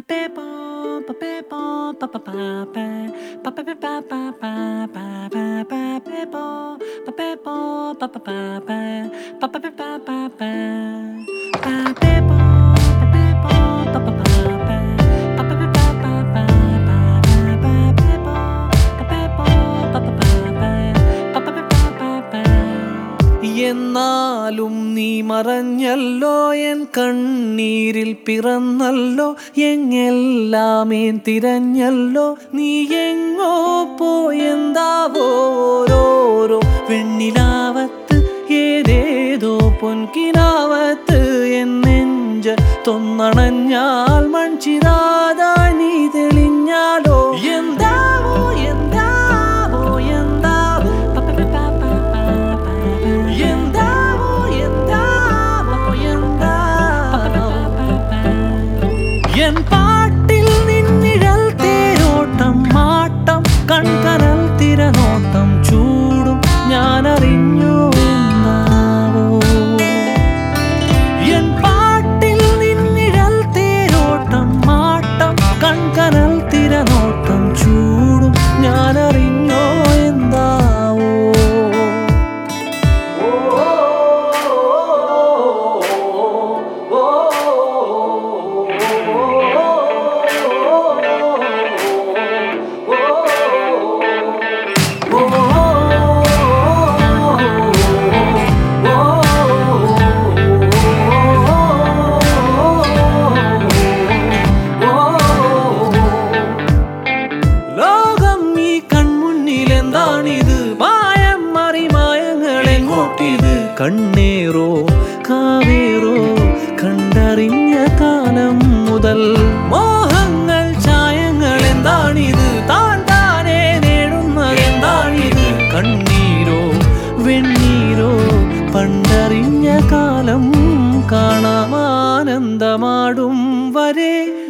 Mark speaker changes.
Speaker 1: എന്നാലും നീ മറഞ്ഞല്ലോ എൻ കണ്ണീരിൽ പിറന്നല്ലോ എങ്ങെല്ലാമേൻ തിരഞ്ഞല്ലോ നീ എങ്ങോ പോയെന്താവോ ഓരോരോ വെണ്ണിലാവത്ത് ഏതേതോ പൊൻകിനാവത്ത് എൻ നെഞ്ച് തൊന്നണഞ്ഞാൽ മൺചിരാതായി നീ തെളിഞ്ഞാലോ എന്താവോ എന്താവോ എന്താവോ എന്താവോ എന്താവോ എന്താവോ എൻ പാട്ടിൽ നിന്നിഴൽ തേരോട്ടം മാട്ടം കൺകനൽ തിരനോട്ടം ചൂടും ഞാൻ അറിഞ്ഞു എന്നാവോ എൻ പാട്ടിൽ നിന്നിഴൽ തേരോട്ടം മാട്ടം കൺകനൽ തിരനോട്ടം ചൂടും ഞാൻ അറിഞ്ഞോ എന്താവോ ലോകം ഈ കൺമുന്നിൽ എന്താണിത് മായം മറിമായങ്ങൾ എങ്ങോട്ടിത് കണ്ണേറോ കാവേറോ കണ്ടറിഞ്ഞ കാലം മുതൽ മോഹങ്ങൾ ചായങ്ങൾ എന്താണിത് താൻ താനേ നേടുന്നത് എന്താണിത് കണ്ണീരോ വെണ്ണീരോ പണ്ടറിഞ്ഞ കാലം കാണാമാനന്ദമാടും വരെ